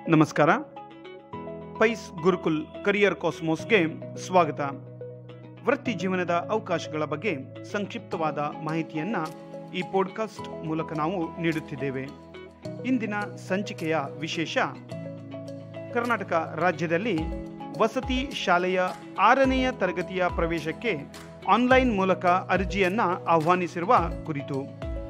ನಮಸ್ಕಾರ pies Gurukul career ಕಾಸ್ಮೋಸ್ಗೆ ಸ್ವಾಗತ ವೃತ್ತಿ ಜೀವನದ ಅವಕಾಶಗಳ ಬಗ್ಗೆ ಸಂಕ್ಷಿಪ್ತವಾದ ಮಾಹಿತಿಯನ್ನು ಈ ಪಾಡ್ಕಾಸ್ಟ್ ಮೂಲಕ ನಾವು ನೀಡುತ್ತಿದ್ದೇವೆ ಇಂದಿನ ಸಂಚಿಕೆಯ ವಿಶೇಷ ಕರ್ನಾಟಕ ರಾಜ್ಯದಲ್ಲಿ ವಸತಿ ಶಾಲೆಯ ಆರನೆಯ ತರಗತಿಯ ಪ್ರವೇಶಕ್ಕೆ ಆನ್ಲೈನ್ ಮೂಲಕ ಅರ್ಜಿಯನ್ನು ಆಹ್ವಾನಿಸಿರುವ ಕುರಿತು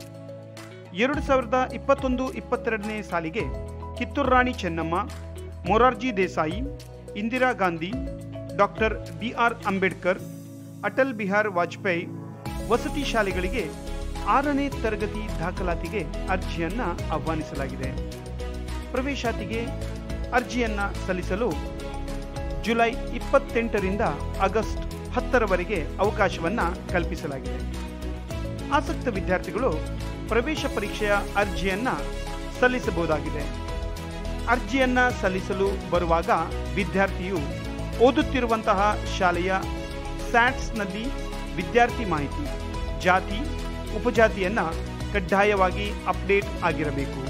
ಎರಡು ಸಾವಿರದ ಇಪ್ಪತ್ತೊಂದು ಇಪ್ಪತ್ತೆರಡನೇ ಸಾಲಿಗೆ Kittur Rani Chennamma Morarji Desai Indira Gandhi doctor B R Ambedkar Atal Bihari Vajpayee ವಸತಿ ಶಾಲೆಗಳಿಗೆ ಆರನೇ ತರಗತಿ ದಾಖಲಾತಿಗೆ ಅರ್ಜಿಯನ್ನು ಆಹ್ವಾನಿಸಲಾಗಿದೆ ಪ್ರವೇಶಾತಿಗೆ ಅರ್ಜಿಯನ್ನು ಸಲ್ಲಿಸಲು ಜುಲೈ ಇಪ್ಪತ್ತೆಂಟರಿಂದ ಆಗಸ್ಟ್ ಹತ್ತರವರೆಗೆ ಅವಕಾಶವನ್ನು ಕಲ್ಪಿಸಲಾಗಿದೆ ಆಸಕ್ತ ವಿದ್ಯಾರ್ಥಿಗಳು ಪ್ರವೇಶ ಪರೀಕ್ಷೆಯ ಅರ್ಜಿಯನ್ನು ಸಲ್ಲಿಸಬಹುದಾಗಿದೆ ಅರ್ಜಿಯನ್ನು ಸಲ್ಲಿಸಲು ಬರುವಾಗ ವಿದ್ಯಾರ್ಥಿಯು ಓದುತ್ತಿರುವಂತಹ ಶಾಲೆಯ ಸ್ಯಾಟ್ಸ್ನಲ್ಲಿ ವಿದ್ಯಾರ್ಥಿ ಮಾಹಿತಿ ಜಾತಿ ಉಪಜಾತಿಯನ್ನು ಕಡ್ಡಾಯವಾಗಿ ಅಪ್ಡೇಟ್ ಆಗಿರಬೇಕು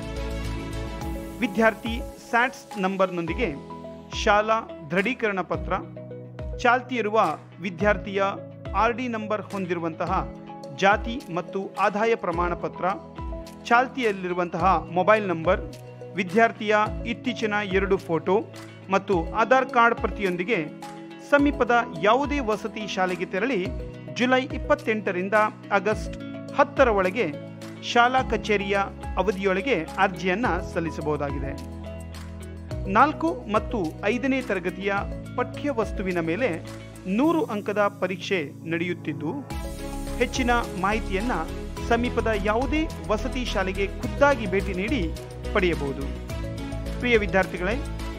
ವಿದ್ಯಾರ್ಥಿ ಸ್ಯಾಟ್ಸ್ ನಂಬರ್ನೊಂದಿಗೆ ಶಾಲಾ ದೃಢೀಕರಣ ಪತ್ರ ಚಾಲ್ತಿಯಿರುವ ವಿದ್ಯಾರ್ಥಿಯ ಆರ್ ಡಿ ನಂಬರ್ ಹೊಂದಿರುವಂತಹ ಜಾತಿ ಮತ್ತು ಆದಾಯ ಪ್ರಮಾಣ ಪತ್ರ ಚಾಲ್ತಿಯಲ್ಲಿರುವಂತಹ ಮೊಬೈಲ್ ನಂಬರ್ ವಿದ್ಯಾರ್ಥಿಯ ಇತ್ತೀಚಿನ ಎರಡು ಫೋಟೋ ಮತ್ತು ಆಧಾರ್ ಕಾರ್ಡ್ ಪ್ರತಿಯೊಂದಿಗೆ ಸಮೀಪದ ಯಾವುದೇ ವಸತಿ ಶಾಲೆಗೆ ತೆರಳಿ ಜುಲೈ ಇಪ್ಪತ್ತೆಂಟರಿಂದ ಆಗಸ್ಟ್ ಹತ್ತರ ಒಳಗೆ ಶಾಲಾ ಕಚೇರಿಯ ಅವಧಿಯೊಳಗೆ ಅರ್ಜಿಯನ್ನು ಸಲ್ಲಿಸಬಹುದಾಗಿದೆ ನಾಲ್ಕು ಮತ್ತು ಐದನೇ ತರಗತಿಯ ಪಠ್ಯ ವಸ್ತುವಿನ ಮೇಲೆ ನೂರು ಅಂಕದ ಪರೀಕ್ಷೆ ನಡೆಯುತ್ತಿದ್ದು ಹೆಚ್ಚಿನ ಮಾಹಿತಿಯನ್ನು ಸಮೀಪದ ಯಾವುದೇ ವಸತಿ ಶಾಲೆಗೆ ಖುದ್ದಾಗಿ ಭೇಟಿ ನೀಡಿ ಪಡೆಯಬಹುದು ಪ್ರಿಯ ವಿದ್ಯಾರ್ಥಿಗಳೇ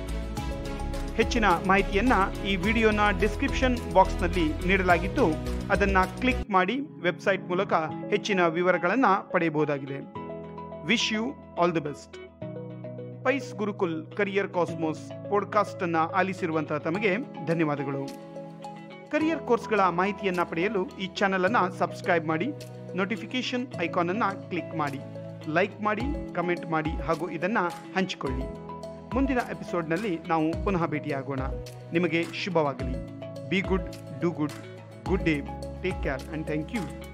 ಹೆಚ್ಚಿನ ಮಾಹಿತಿಯನ್ನು ಈ ವಿಡಿಯೋನ ಡಿಸ್ಕ್ರಿಪ್ಷನ್ ಬಾಕ್ಸ್ನಲ್ಲಿ ನೀಡಲಾಗಿದ್ದು ಅದನ್ನು ಕ್ಲಿಕ್ ಮಾಡಿ ವೆಬ್ಸೈಟ್ ಮೂಲಕ ಹೆಚ್ಚಿನ ವಿವರಗಳನ್ನು ಪಡೆಯಬಹುದಾಗಿದೆ wish you all the best Pai's Gurukul career cosmos podcast ಅನ್ನ ಆಲಿಸಿರುವಂತಹ ತಮಗೆ ಧನ್ಯವಾದಗಳು ಕರಿಯರ್ ಕೋರ್ಸ್ಗಳ ಮಾಹಿತಿಯನ್ನ ಪಡೆಯಲು ಈ ಚಾನೆಲ್ ಅನ್ನ ಸಬ್ಸ್ಕ್ರೈಬ್ ಮಾಡಿ ನೋಟಿಫಿಕೇಶನ್ ಐಕಾನ್ ಅನ್ನ ಕ್ಲಿಕ್ ಮಾಡಿ ಲೈಕ್ ಮಾಡಿ ಕಮೆಂಟ್ ಮಾಡಿ ಹಾಗೂ ಇದನ್ನ ಹಂಚಿಕೊಳ್ಳಿ ಮುಂದಿನ ಎಪಿಸೋಡ್ನಲ್ಲಿ ನಾವು ಪುನಃ ಭೇಟಿಯಾಗೋಣ ನಿಮಗೆ ಶುಭವಾಗಲಿ be good do good good day take care and thank you